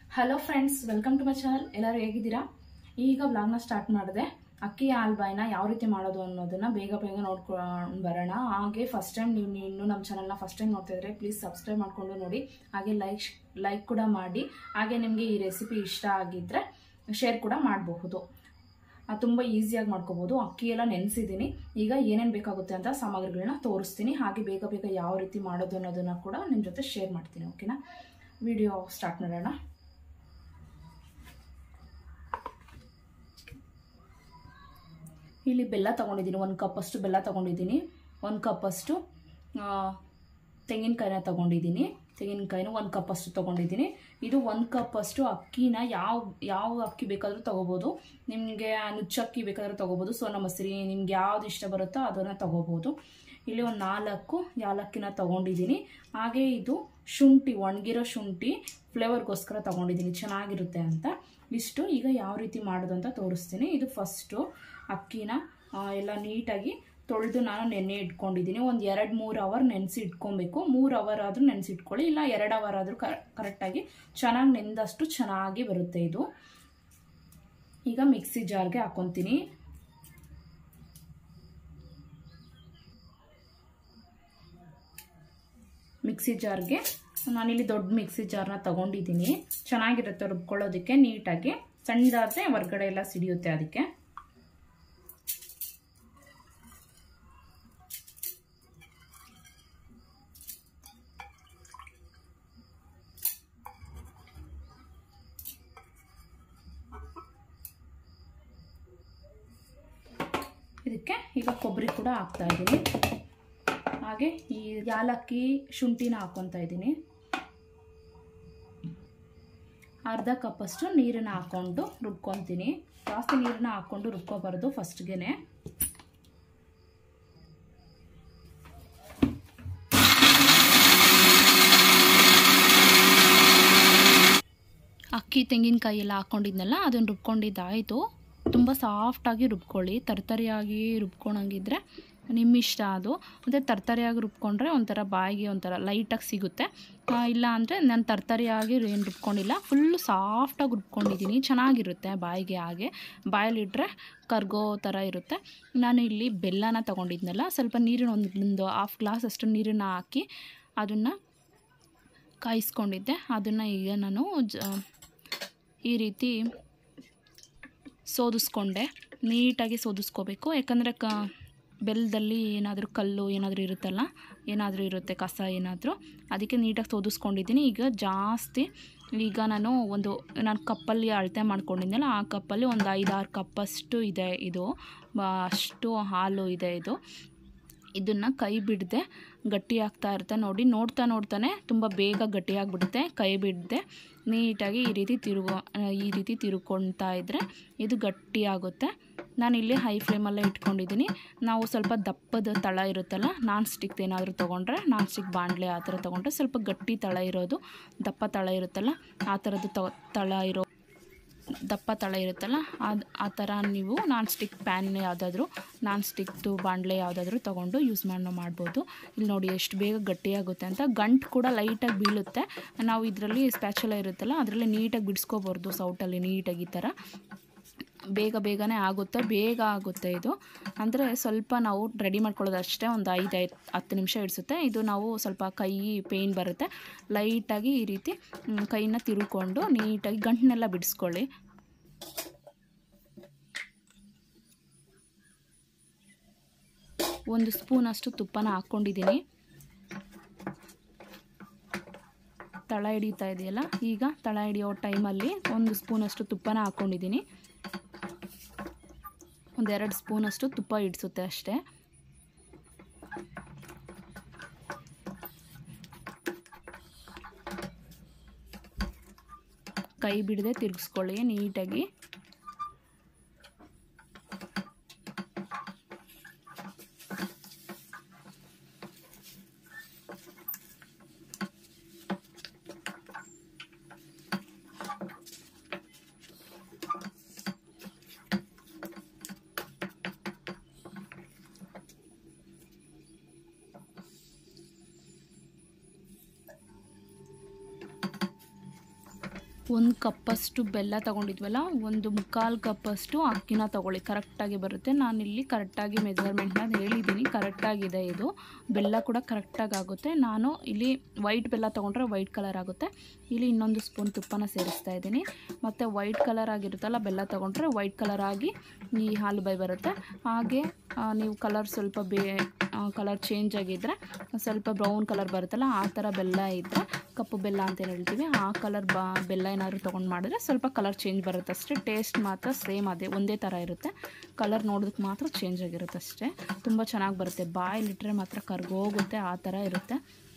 hello friends welcome to my channel ಎಲ್ಲರೂ ಹೇಗಿದ್ದೀರಾ ಈಗ ವ್ಲಾಗ್ನ ಸ್ಟಾರ್ಟ್ ಮಾಡಿದೆ ಅಕ್ಕಿ ಆಲ್ಬಾಯ್ನ ಯಾವ ರೀತಿ ಮಾಡೋದು ಅನ್ನೋದನ್ನ ಬೇಗ ಬೇಗ ನೋಡ್ಕೊಂಡು ಬರೋಣ ಹಾಗೆ ಫಸ್ಟ್ ಟೈಮ್ ನೀವು ಇನ್ನೂ ನಮ್ಮ ಚಾನಲ್ನ ಫಸ್ಟ್ ಟೈಮ್ ನೋಡ್ತಾ ಇದ್ರೆ ಪ್ಲೀಸ್ ಸಬ್ಸ್ಕ್ರೈಬ್ ಮಾಡ್ಕೊಂಡು ನೋಡಿ ಹಾಗೆ ಲೈಕ್ ಲೈಕ್ ಕೂಡ ಮಾಡಿ ಹಾಗೆ ನಿಮಗೆ ಈ ರೆಸಿಪಿ ಇಷ್ಟ ಆಗಿದ್ದರೆ ಶೇರ್ ಕೂಡ ಮಾಡಬಹುದು ತುಂಬ ಈಸಿಯಾಗಿ ಮಾಡ್ಕೋಬೋದು ಅಕ್ಕಿ ಎಲ್ಲ ನೆನೆಸಿದ್ದೀನಿ ಈಗ ಏನೇನು ಬೇಕಾಗುತ್ತೆ ಅಂತ ಸಾಮಗ್ರಿಗಳನ್ನ ತೋರಿಸ್ತೀನಿ ಹಾಗೆ ಬೇಗ ಬೇಗ ಯಾವ ರೀತಿ ಮಾಡೋದು ಅನ್ನೋದನ್ನು ಕೂಡ ನಿಮ್ಮ ಜೊತೆ ಶೇರ್ ಮಾಡ್ತೀನಿ ಓಕೆನಾ ವಿಡಿಯೋ ಸ್ಟಾರ್ಟ್ ಮಾಡೋಣ ಇಲ್ಲಿ ಬೆಲ್ಲ ತೊಗೊಂಡಿದ್ದೀನಿ ಒಂದು ಕಪ್ಪಷ್ಟು ಬೆಲ್ಲ ತೊಗೊಂಡಿದ್ದೀನಿ ಒಂದು ಕಪ್ಪಷ್ಟು ತೆಂಗಿನಕಾಯಿನ ತೊಗೊಂಡಿದ್ದೀನಿ ತೆಂಗಿನಕಾಯಿನ ಒಂದು ಕಪ್ಪಷ್ಟು ತೊಗೊಂಡಿದ್ದೀನಿ ಇದು ಒಂದು ಕಪ್ಪಷ್ಟು ಅಕ್ಕಿನ ಯಾವ ಯಾವ ಅಕ್ಕಿ ಬೇಕಾದರೂ ತೊಗೋಬೋದು ನಿಮಗೆ ನುಚ್ಚಕ್ಕಿ ಬೇಕಾದರೂ ತೊಗೋಬೋದು ಸೋನಾ ಮಸೂರಿ ನಿಮ್ಗೆ ಯಾವ್ದು ಇಷ್ಟ ಬರುತ್ತೋ ಅದನ್ನು ತೊಗೋಬೋದು ಇಲ್ಲಿ ಒಂದು ನಾಲ್ಕು ಯಾಲಕ್ಕಿನ ತೊಗೊಂಡಿದ್ದೀನಿ ಹಾಗೆ ಇದು ಶುಂಠಿ ಒಣಗಿರೋ ಶುಂಠಿ ಫ್ಲೇವರ್ಗೋಸ್ಕರ ತೊಗೊಂಡಿದ್ದೀನಿ ಚೆನ್ನಾಗಿರುತ್ತೆ ಅಂತ ಇಷ್ಟು ಈಗ ಯಾವ ರೀತಿ ಮಾಡೋದು ಅಂತ ತೋರಿಸ್ತೀನಿ ಇದು ಫಸ್ಟು ಅಕ್ಕಿನ ಎಲ್ಲ ನೀಟಾಗಿ ತೊಳೆದು ನಾನು ನೆನೆ ಇಟ್ಕೊಂಡಿದ್ದೀನಿ ಒಂದು ಎರಡು ಮೂರು ಅವರ್ ನೆನೆಸಿ ಇಟ್ಕೊಬೇಕು ಮೂರು ಅವರ್ ಆದರೂ ನೆನೆಸಿ ಇಟ್ಕೊಳ್ಳಿ ಇಲ್ಲ ಎರಡು ಅವರ್ ಆದರೂ ಕರೆಕ್ಟಾಗಿ ಚೆನ್ನಾಗಿ ನೆಂದಷ್ಟು ಚೆನ್ನಾಗಿ ಬರುತ್ತೆ ಇದು ಈಗ ಮಿಕ್ಸಿ ಜಾರ್ಗೆ ಹಾಕೊತೀನಿ ಮಿಕ್ಸಿ ಜಾರ್ಗೆ ನಾನಿಲ್ಲಿ ದೊಡ್ಡ ಮಿಕ್ಸಿ ಜಾರ್ನ ತಗೊಂಡಿದ್ದೀನಿ ಚೆನ್ನಾಗಿರುತ್ತೆ ರುಬ್ಕೊಳ್ಳೋದಕ್ಕೆ ನೀಟಾಗಿ ಸಣ್ಣದಾದರೆ ಹೊರ್ಗಡೆ ಎಲ್ಲ ಸಿಡಿಯುತ್ತೆ ಅದಕ್ಕೆ ಇದಕ್ಕೆ ಈಗ ಕೊಬ್ಬರಿ ಕೂಡ ಹಾಕ್ತಾ ಇದ್ದೀನಿ ಹಾಗೆ ಈ ಯಾಲಕ್ಕಿ ಶುಂಠಿನ ಹಾಕ್ಕೊತಾ ಇದ್ದೀನಿ ಅರ್ಧ ಕಪ್ಪಷ್ಟು ನೀರನ್ನ ಹಾಕ್ಕೊಂಡು ರುಬ್ಕೊತೀನಿ ಜಾಸ್ತಿ ನೀರನ್ನ ಹಾಕ್ಕೊಂಡು ರುಬ್ಕೋಬಾರ್ದು ಫಸ್ಟ್ಗೆನೆ ಅಕ್ಕಿ ತೆಂಗಿನಕಾಯಿ ಎಲ್ಲ ಹಾಕ್ಕೊಂಡಿದ್ನಲ್ಲ ಅದನ್ನು ರುಬ್ಕೊಂಡಿದ್ದಾಯಿತು ತುಂಬ ಸಾಫ್ಟಾಗಿ ರುಬ್ಕೊಳ್ಳಿ ತರ್ತರಿಯಾಗಿ ರುಬ್ಕೊಳಂಗಿದ್ರೆ ನಿಮ್ಮ ಇಷ್ಟ ಅದು ಮತ್ತು ತರ್ತರಿಯಾಗಿ ರುಬ್ಕೊಂಡ್ರೆ ಒಂಥರ ಬಾಯಿಗೆ ಒಂಥರ ಲೈಟಾಗಿ ಸಿಗುತ್ತೆ ಇಲ್ಲ ಅಂದರೆ ನಾನು ತರ್ತರಿಯಾಗಿ ಏನು ರುಬ್ಕೊಂಡಿಲ್ಲ ಫುಲ್ಲು ಸಾಫ್ಟಾಗಿ ರುಬ್ಕೊಂಡಿದ್ದೀನಿ ಚೆನ್ನಾಗಿರುತ್ತೆ ಬಾಯಿಗೆ ಹಾಗೆ ಬಾಯಲ್ಲಿಟ್ಟರೆ ಕರ್ಗೋ ಥರ ಇರುತ್ತೆ ನಾನು ಇಲ್ಲಿ ಬೆಲ್ಲನ ತೊಗೊಂಡಿದ್ನಲ್ಲ ಸ್ವಲ್ಪ ನೀರಿನ ಒಂದು ಹಾಫ್ ಗ್ಲಾಸ್ ಅಷ್ಟು ನೀರನ್ನು ಹಾಕಿ ಅದನ್ನು ಕಾಯಿಸ್ಕೊಂಡಿದ್ದೆ ಅದನ್ನು ಈಗ ನಾನು ಜ ಈ ರೀತಿ ಸೋದಿಸ್ಕೊಂಡೆ ನೀಟಾಗಿ ಸೋದಿಸ್ಕೋಬೇಕು ಯಾಕಂದರೆ ಕ ಬೆಲ್ಲದಲ್ಲಿ ಏನಾದರೂ ಕಲ್ಲು ಏನಾದರೂ ಇರುತ್ತಲ್ಲ ಏನಾದರೂ ಇರುತ್ತೆ ಕಸ ಏನಾದರೂ ಅದಕ್ಕೆ ನೀಟಾಗಿ ಸೋದಿಸ್ಕೊಂಡಿದ್ದೀನಿ ಈಗ ಜಾಸ್ತಿ ಈಗ ನಾನು ಒಂದು ನಾನು ಕಪ್ಪಲ್ಲಿ ಅಳತೆ ಮಾಡ್ಕೊಂಡಿದ್ದೆನಲ್ಲ ಆ ಕಪ್ಪಲ್ಲಿ ಒಂದು ಐದಾರು ಕಪ್ಪಷ್ಟು ಇದೆ ಇದು ಅಷ್ಟು ಹಾಲು ಇದೆ ಇದು ಇದನ್ನು ಕೈ ಬಿಡದೆ ಗಟ್ಟಿ ಆಗ್ತಾ ಇರುತ್ತೆ ನೋಡಿ ನೋಡ್ತಾ ನೋಡ್ತಾನೆ ತುಂಬ ಬೇಗ ಗಟ್ಟಿಯಾಗಿಬಿಡುತ್ತೆ ಕೈ ಬಿಡದೆ ನೀಟಾಗಿ ಈ ರೀತಿ ತಿರುಗೋ ಈ ರೀತಿ ತಿರುಗ್ಕೊಳ್ತಾ ಇದ್ದರೆ ಇದು ಗಟ್ಟಿಯಾಗುತ್ತೆ ನಾನಿಲ್ಲಿ ಹೈ ಫ್ಲೇಮಲ್ಲೇ ಇಟ್ಕೊಂಡಿದ್ದೀನಿ ನಾವು ಸ್ವಲ್ಪ ದಪ್ಪದ ತಳ ಇರುತ್ತಲ್ಲ ನಾನ್ ಸ್ಟಿಕ್ ಏನಾದರೂ ತೊಗೊಂಡ್ರೆ ನಾನ್ ಸ್ಟಿಕ್ ಬಾಣಲೆ ಆ ಥರ ತೊಗೊಂಡ್ರೆ ಸ್ವಲ್ಪ ಗಟ್ಟಿ ತಳ ಇರೋದು ದಪ್ಪ ತಳ ಇರುತ್ತಲ್ಲ ಆ ಥರದ್ದು ತಳ ಇರೋ ದಪ್ಪ ತಳ ಇರುತ್ತಲ್ಲ ಅದು ಆ ಥರ ನೀವು ನಾನ್ ಸ್ಟಿಕ್ ಪ್ಯಾನ್ ಯಾವುದಾದ್ರೂ ನಾನ್ ಸ್ಟಿಕ್ದು ಬಾಣಲೆ ಯಾವುದಾದ್ರೂ ತೊಗೊಂಡು ಯೂಸ್ ಮಾಡಿ ಮಾಡ್ಬೋದು ಇಲ್ಲಿ ನೋಡಿ ಎಷ್ಟು ಬೇಗ ಗಟ್ಟಿಯಾಗುತ್ತೆ ಅಂತ ಗಂಟು ಕೂಡ ಲೈಟಾಗಿ ಬೀಳುತ್ತೆ ನಾವು ಇದರಲ್ಲಿ ಸ್ಪ್ಯಾಚುಲ ಇರುತ್ತಲ್ಲ ಅದರಲ್ಲಿ ನೀಟಾಗಿ ಬಿಡಿಸ್ಕೋಬಾರ್ದು ಸೌಟಲ್ಲಿ ನೀಟಾಗಿ ಈ ಥರ ಬೇಗ ಬೇಗನೆ ಆಗುತ್ತೆ ಬೇಗ ಆಗುತ್ತೆ ಇದು ಅಂದರೆ ಸ್ವಲ್ಪ ನಾವು ರೆಡಿ ಮಾಡ್ಕೊಳ್ಳೋದು ಅಷ್ಟೇ ಒಂದು ಐದು ಐದು ಹತ್ತು ನಿಮಿಷ ಇಡಿಸುತ್ತೆ ಇದು ನಾವು ಸ್ವಲ್ಪ ಕೈ ಪೇಯ್ನ್ ಬರುತ್ತೆ ಲೈಟಾಗಿ ಈ ರೀತಿ ಕೈನ ತಿರುಕೊಂಡು ನೀಟಾಗಿ ಗಂಟನ್ನೆಲ್ಲ ಬಿಡಿಸ್ಕೊಳ್ಳಿ ಒಂದು ಸ್ಪೂನಷ್ಟು ತುಪ್ಪನ ಹಾಕ್ಕೊಂಡಿದ್ದೀನಿ ತಳ ಹಿಡಿತಾ ಇದೆಯಲ್ಲ ಈಗ ತಳ ಹಿಡಿಯೋ ಟೈಮಲ್ಲಿ ಒಂದು ಸ್ಪೂನಷ್ಟು ತುಪ್ಪನ ಹಾಕ್ಕೊಂಡಿದ್ದೀನಿ ಒಂದೆರಡು ಸ್ಪೂನಷ್ಟು ತುಪ್ಪ ಇಡಿಸುತ್ತೆ ಅಷ್ಟೇ ಕೈ ಬಿಡದೆ ತಿರುಗಿಸ್ಕೊಳ್ಳಿ ನೀಟಾಗಿ ಒಂದು ಕಪ್ಪಷ್ಟು ಬೆಲ್ಲ ತೊಗೊಂಡಿದ್ವಲ್ಲ ಒಂದು ಮುಕ್ಕಾಲು ಕಪ್ಪಷ್ಟು ಅಕ್ಕಿನ ತೊಗೊಳ್ಳಿ ಕರೆಕ್ಟಾಗಿ ಬರುತ್ತೆ ನಾನಿಲ್ಲಿ ಕರೆಕ್ಟಾಗಿ ಮೆಜರ್ಮೆಂಟ್ನ ಹೇಳಿದ್ದೀನಿ ಕರೆಕ್ಟಾಗಿದೆ ಇದು ಬೆಲ್ಲ ಕೂಡ ಕರೆಕ್ಟಾಗಿ ಆಗುತ್ತೆ ನಾನು ಇಲ್ಲಿ ವೈಟ್ ಬೆಲ್ಲ ತೊಗೊಂಡ್ರೆ ವೈಟ್ ಕಲರ್ ಆಗುತ್ತೆ ಇಲ್ಲಿ ಇನ್ನೊಂದು ಸ್ಪೂನ್ ತುಪ್ಪನ ಸೇರಿಸ್ತಾ ಇದ್ದೀನಿ ಮತ್ತು ವೈಟ್ ಕಲರ್ ಆಗಿರುತ್ತಲ್ಲ ಬೆಲ್ಲ ತೊಗೊಂಡ್ರೆ ವೈಟ್ ಕಲರ್ ಆಗಿ ಈ ಹಾಲು ಬೈ ಬರುತ್ತೆ ಹಾಗೆ ಆ, ನೀವು ಕಲರ್ ಸ್ವಲ್ಪ ಬೇ ಕಲರ್ ಚೇಂಜ್ ಆಗಿದ್ದರೆ ಸ್ವಲ್ಪ ಬ್ರೌನ್ ಕಲರ್ ಬರುತ್ತಲ್ಲ ಆ ಥರ ಬೆಲ್ಲ ಇದ್ದರೆ ಕಪ್ಪು ಬೆಲ್ಲ ಅಂತ ಹೇಳ್ತೀವಿ ಆ ಕಲರ್ ಬಾ ಬೆಲ್ಲ ಏನಾದರೂ ತೊಗೊಂಡು ಮಾಡಿದ್ರೆ ಸ್ವಲ್ಪ ಕಲರ್ ಚೇಂಜ್ ಬರುತ್ತೆ ಅಷ್ಟೇ ಟೇಸ್ಟ್ ಮಾತ್ರ ಸೇಮ್ ಅದೇ ಒಂದೇ ಥರ ಇರುತ್ತೆ ಕಲರ್ ನೋಡೋದಕ್ಕೆ ಮಾತ್ರ ಚೇಂಜ್ ಆಗಿರುತ್ತೆ ಅಷ್ಟೇ ತುಂಬ ಚೆನ್ನಾಗಿ ಬರುತ್ತೆ ಬಾಯಲ್ಲಿಟ್ಟರೆ ಮಾತ್ರ ಕರ್ಗೋಗುತ್ತೆ ಆ ಥರ ಇರುತ್ತೆ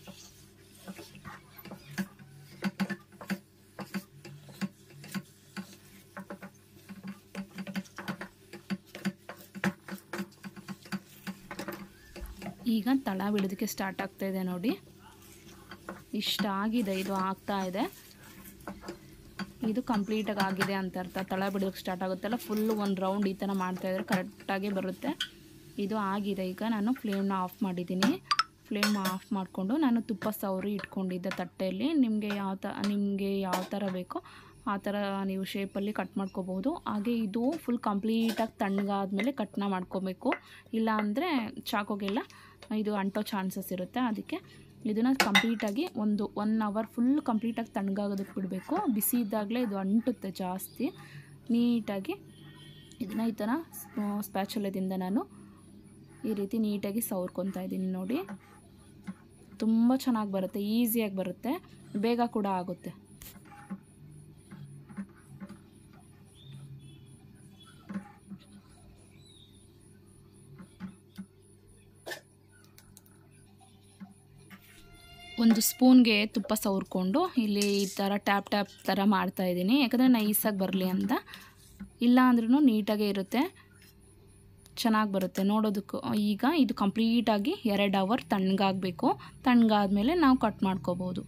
ಈಗ ತಳ ಬಿಡೋದಕ್ಕೆ ಸ್ಟಾರ್ಟ್ ಆಗ್ತಾ ಇದೆ ನೋಡಿ ಇಷ್ಟ ಆಗಿದೆ ಇದು ಆಗ್ತಾ ಇದೆ ಇದು ಕಂಪ್ಲೀಟಾಗಿ ಆಗಿದೆ ಅಂತ ಅರ್ಥ ತಳ ಬಿಡೋದಕ್ಕೆ ಸ್ಟಾರ್ಟ್ ಆಗುತ್ತಲ್ಲ ಫುಲ್ ಒಂದು ರೌಂಡ್ ಈ ಥರ ಮಾಡ್ತಾಯಿದ್ರೆ ಕರೆಕ್ಟಾಗಿ ಬರುತ್ತೆ ಇದು ಆಗಿದೆ ಈಗ ನಾನು ಫ್ಲೇಮ್ನ ಆಫ್ ಮಾಡಿದ್ದೀನಿ ಫ್ಲೇಮ್ ಆಫ್ ಮಾಡಿಕೊಂಡು ನಾನು ತುಪ್ಪ ಸವರಿ ಇಟ್ಕೊಂಡಿದ್ದೆ ತಟ್ಟೆಯಲ್ಲಿ ನಿಮಗೆ ಯಾವ ತ ನಿಮಗೆ ಯಾವ ಥರ ಬೇಕೋ ಆ ಥರ ನೀವು ಶೇಪಲ್ಲಿ ಕಟ್ ಮಾಡ್ಕೋಬೋದು ಹಾಗೆ ಇದು ಫುಲ್ ಕಂಪ್ಲೀಟಾಗಿ ತಣ್ಣಗಾದ್ಮೇಲೆ ಕಟ್ನ ಮಾಡ್ಕೋಬೇಕು ಇಲ್ಲ ಅಂದರೆ ಚಾಕೋಗೆಲ್ಲ ಇದು ಅಂಟೋ ಚಾನ್ಸಸ್ ಇರುತ್ತೆ ಅದಕ್ಕೆ ಇದನ್ನು ಕಂಪ್ಲೀಟಾಗಿ ಒಂದು ಒನ್ ಅವರ್ ಫುಲ್ ಕಂಪ್ಲೀಟಾಗಿ ತಣ್ಣಗಾಗೋದಕ್ಕೆ ಬಿಡಬೇಕು ಬಿಸಿ ಇದ್ದಾಗಲೇ ಇದು ಅಂಟುತ್ತೆ ಜಾಸ್ತಿ ನೀಟಾಗಿ ಇದನ್ನ ಈ ಥರ ಸ್ಪ್ಯಾಚುಲದಿಂದ ನಾನು ಈ ರೀತಿ ನೀಟಾಗಿ ಸವರ್ಕೊತಾ ಇದ್ದೀನಿ ನೋಡಿ ತುಂಬ ಚೆನ್ನಾಗಿ ಬರುತ್ತೆ ಈಸಿಯಾಗಿ ಬರುತ್ತೆ ಬೇಗ ಕೂಡ ಆಗುತ್ತೆ ಒಂದು ಸ್ಪೂನ್ಗೆ ತುಪ್ಪ ಸವರ್ಕೊಂಡು ಇಲ್ಲಿ ಈ ಥರ ಟ್ಯಾಪ್ ಟ್ಯಾಪ್ ಥರ ಮಾಡ್ತಾಯಿದ್ದೀನಿ ಯಾಕಂದರೆ ನೈಸಾಗಿ ಬರಲಿ ಅಂತ ಇಲ್ಲ ಅಂದ್ರೂ ನೀಟಾಗೇ ಇರುತ್ತೆ ಚೆನ್ನಾಗಿ ಬರುತ್ತೆ ನೋಡೋದಕ್ಕೂ ಈಗ ಇದು ಕಂಪ್ಲೀಟಾಗಿ ಎರಡು ಅವರ್ ತಣ್ಣಗಾಗಬೇಕು ತಣ್ಣಗಾದ್ಮೇಲೆ ನಾವು ಕಟ್ ಮಾಡ್ಕೋಬೋದು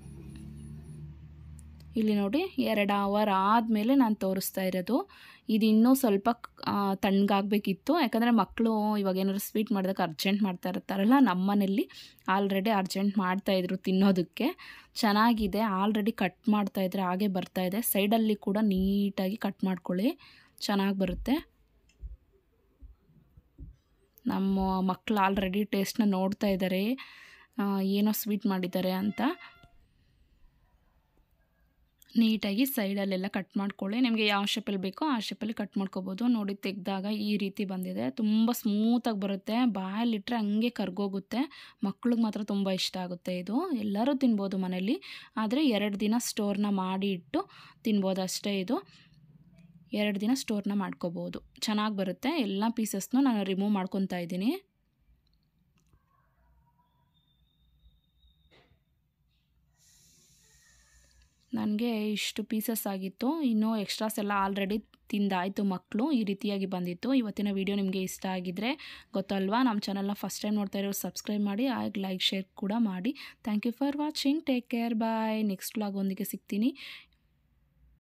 ಇಲ್ಲಿ ನೋಡಿ ಎರಡು ಅವರ್ ಆದಮೇಲೆ ನಾನು ತೋರಿಸ್ತಾ ಇರೋದು ಇದು ಇನ್ನೂ ಸ್ವಲ್ಪ ತಣ್ಣಗಾಗಬೇಕಿತ್ತು ಯಾಕಂದರೆ ಮಕ್ಕಳು ಇವಾಗ ಏನಾದ್ರು ಸ್ವೀಟ್ ಮಾಡಿದಾಗ ಅರ್ಜೆಂಟ್ ಮಾಡ್ತಾ ಇರ್ತಾರಲ್ಲ ನಮ್ಮ ಮನೇಲಿ ಆಲ್ರೆಡಿ ಅರ್ಜೆಂಟ್ ಮಾಡ್ತಾಯಿದ್ರು ತಿನ್ನೋದಕ್ಕೆ ಚೆನ್ನಾಗಿದೆ ಆಲ್ರೆಡಿ ಕಟ್ ಮಾಡ್ತಾಯಿದ್ರೆ ಹಾಗೆ ಬರ್ತಾಯಿದೆ ಸೈಡಲ್ಲಿ ಕೂಡ ನೀಟಾಗಿ ಕಟ್ ಮಾಡ್ಕೊಳ್ಳಿ ಚೆನ್ನಾಗಿ ಬರುತ್ತೆ ನಮ್ಮ ಮಕ್ಕಳು ಆಲ್ರೆಡಿ ಟೇಸ್ಟ್ನ ನೋಡ್ತಾ ಇದ್ದಾರೆ ಏನೋ ಸ್ವೀಟ್ ಮಾಡಿದ್ದಾರೆ ಅಂತ ನೀಟಾಗಿ ಸೈಡಲ್ಲೆಲ್ಲ ಕಟ್ ಮಾಡ್ಕೊಳ್ಳಿ ನಿಮಗೆ ಯಾವ ಶೇಪಲ್ಲಿ ಬೇಕೋ ಆ ಶೇಪಲ್ಲಿ ಕಟ್ ಮಾಡ್ಕೋಬೋದು ನೋಡಿ ತೆಗೆದಾಗ ಈ ರೀತಿ ಬಂದಿದೆ ತುಂಬ ಸ್ಮೂತಾಗಿ ಬರುತ್ತೆ ಬಾಯಲ್ಲಿಟ್ಟರೆ ಹಂಗೆ ಕರ್ಗೋಗುತ್ತೆ ಮಕ್ಳಿಗೆ ಮಾತ್ರ ತುಂಬ ಇಷ್ಟ ಆಗುತ್ತೆ ಇದು ಎಲ್ಲರೂ ತಿನ್ಬೋದು ಮನೇಲಿ ಆದರೆ ಎರಡು ದಿನ ಸ್ಟೋರ್ನ ಮಾಡಿ ಇಟ್ಟು ತಿನ್ಬೋದು ಅಷ್ಟೇ ಇದು ಎರಡು ದಿನ ಸ್ಟೋರ್ನ ಮಾಡ್ಕೋಬೋದು ಚೆನ್ನಾಗಿ ಬರುತ್ತೆ ಎಲ್ಲ ಪೀಸಸ್ನು ನಾನು ರಿಮೂವ್ ಮಾಡ್ಕೊತಾ ಇದ್ದೀನಿ ನನಗೆ ಇಷ್ಟು ಪೀಸಸ್ ಆಗಿತ್ತು ಇನ್ನೂ ಎಕ್ಸ್ಟ್ರಾಸ್ ಎಲ್ಲ ಆಲ್ರೆಡಿ ತಿಂದಾಯಿತು ಮಕ್ಕಳು ಈ ರೀತಿಯಾಗಿ ಬಂದಿತ್ತು ಇವತ್ತಿನ ವಿಡಿಯೋ ನಿಮಗೆ ಇಷ್ಟ ಆಗಿದ್ದರೆ ಗೊತ್ತಲ್ವಾ ನಮ್ಮ ಚಾನಲ್ನ ಫಸ್ಟ್ ಟೈಮ್ ನೋಡ್ತಾ ಇರೋರು ಸಬ್ಸ್ಕ್ರೈಬ್ ಮಾಡಿ ಹಾಗೆ ಲೈಕ್ ಶೇರ್ ಕೂಡ ಮಾಡಿ thank you for watching take care bye next vlog ಒಂದಿಗೆ ಸಿಗ್ತೀನಿ